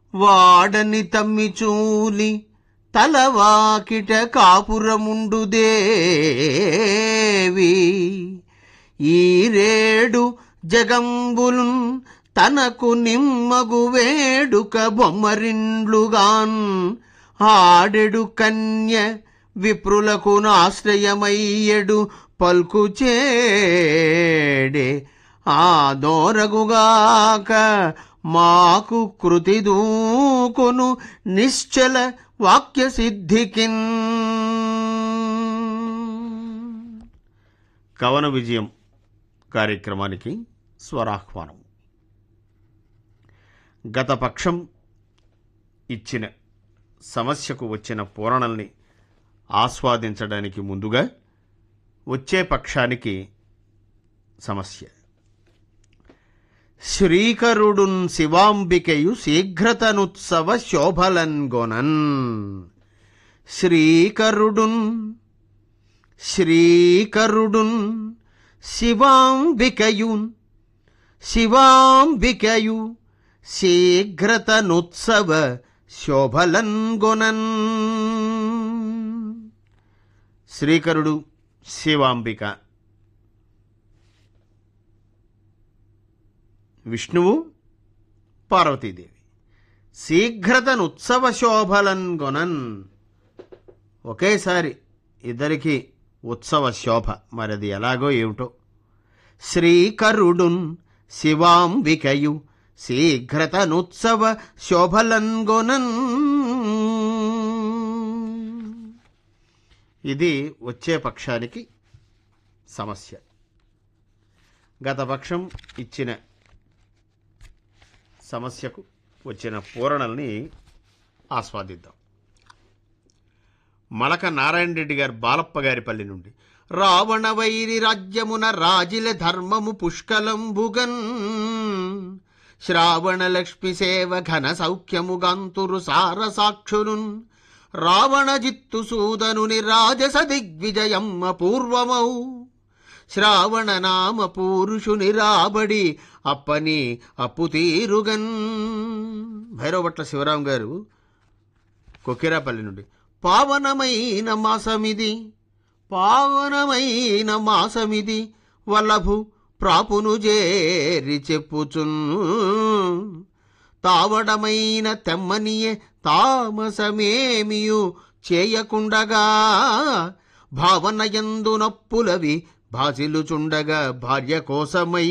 వాడని తమ్మి చూలి తలవాకిట కాపురముండు దేవి ఈరేడు జగంబులున్ తనకు నిమ్మగు వేడుక బొమ్మరిండ్లుగాన్ ఆడెడు కన్య విప్రులకు ఆశ్రయమయ్యడు పల్కు చేడే ఆ దోరగుగాక మాకు కృతి దూకును నిశ్చల వాక్య సిద్ధికిన్ కవన విజయం కార్యక్రమానికి స్వరాహ్వానం గత పక్షం ఇచ్చిన సమస్యకు వచ్చిన పూరణల్ని ఆస్వాదించడానికి ముందుగా వచ్చే పక్షానికి సమస్య శ్రీకరుడున్ శివాంబికయు శీఘ్రతనుత్సవ శోభలన్గొనన్ శ్రీకరుడున్ శ్రీకరుడున్ శివాంబికయున్ శివాంబికయు శీఘ్రతనుత్సవ శోభలన్గొనన్ శ్రీకరుడు శివాంబిక విష్ణువు పార్వతీదేవి శీఘ్రతను ఉత్సవ శోభలన్ గొనన్ ఒకేసారి ఇద్దరికి ఉత్సవ శోభ మరది ఎలాగో ఏమిటో శ్రీకరుడున్ శివాంబికయు శీఘ్రతనుత్సవ శోభలన్ గొనన్ ఇది వచ్చే పక్షానికి సమస్య గత పక్షం ఇచ్చిన సమస్యకు వచ్చిన పూరణల్ని ఆస్వాదిద్దాం మలక నారాయణ రెడ్డి గారు బాలప్ప గారి పల్లి నుండి రావణ వైరి రాజ్యమున రాజిల ధర్మము పుష్కలంబుగన్ శ్రావణ లక్ష్మి సేవ ఘన సౌఖ్యముగాంతురు సార సాక్షులున్ రావణ జిత్తు సూదనుని రాజస దిగ్విజయమ్మ పూర్వమౌ శ్రావణ నామ పూరుషుని రాబడి అప్పని అప్పు తీరుగన్ భైరవభట్ల శివరాం గారు కొక్కిరాపల్లి నుండి పావనమైన మాసమిది పావనమైన మాసమిది వల్లభు ప్రాపును చేరి చెప్పుచున్ తావడమైన తెమ్మనియే తామసమేమియు చేయకుండగా భావనయందు నప్పులవి భాసిలుచుండగా భార్య కోసమై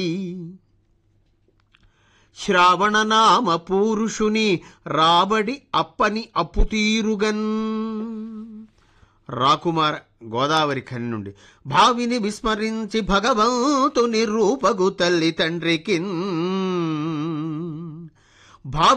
శ్రావణనామ పూరుషుని రాబడి అప్పని అప్పు తీరుగన్ రాకుమార గోదావరి ఖని నుండి భావిని విస్మరించి భగవంతుని రూపగు తల్లి తండ్రికిన్ భావి